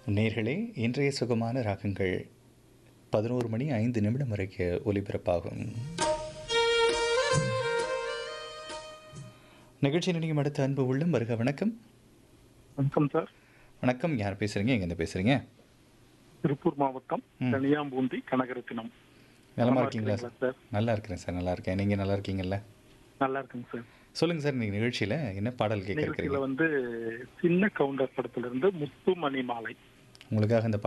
நேர்களே இன்றைய சுகமான ராகங்கள் பதினோரு மணி ஐந்து நிமிடம் வரைக்கு ஒலிபரப்பாகும் நிகழ்ச்சி நினைக்கும் அடுத்த அன்பு உள்ளம் வருக வணக்கம் வணக்கம் சார் வணக்கம் யார் பேசுறீங்க எங்கேருந்து பேசுறீங்க திருப்பூர் மாவட்டம் ம். கனியாம்பூந்தி கனகரத்தினம் நலமா இருக்கீங்களா சார் நல்லா இருக்கிறேன் சார் நல்லா இருக்கேன் நீங்க நல்லா இருக்கீங்கல்ல நல்லா இருக்குங்க சார் சொல்லுங்க சார் நீங்க நிகழ்ச்சியில என்ன பாடல் கேட்க நிகழ்ச்சியில இருக்கிறீங்க வந்து சின்ன கவுண்டர் படத்துல இருந்து முத்துமணி மாலை உங்களுக்காக இந்த